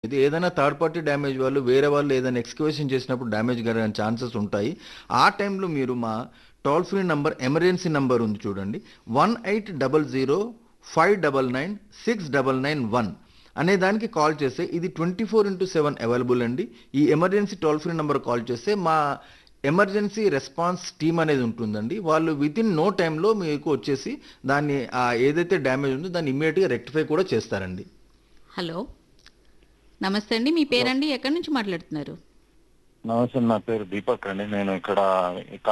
ఇది ఏదైనా third party damage వాళ్ళు వేరే వాళ్ళు ఏదైనా ఎక్స్కవేషన్ చేసినప్పుడు డ్యామేజ్ కలిగిన ఛాన్సెస్ ఉంటాయి ఆ టైంలో మీరు మా toll free number emergency number ఉంది చూడండి one eight double zero five double nine six double nine one అనే దానికి కాల్ చేస్తే ఇది twenty four into seven available అండి ఈ emergency toll free number call చేస్తే మా ఎమర్జెన్సీ రెస్పాన్స్ టీమ్ అనేది ఉంటుందండి వాళ్ళు విత్ ఇన్ నో టైంలో మీకు వచ్చేసి దాన్ని ఆ ఏదైతే డ్యామేజ్ ఉందో దాన్ని ఇమ్మీడియట్గా రెక్టిఫై కూడా చేస్తారండి హలో నమస్తే అండి మీ పేరండి ఎక్కడి నుంచి మాట్లాడుతున్నారు నమస్తే నా పేరు దీపక్ అండి నేను ఇక్కడ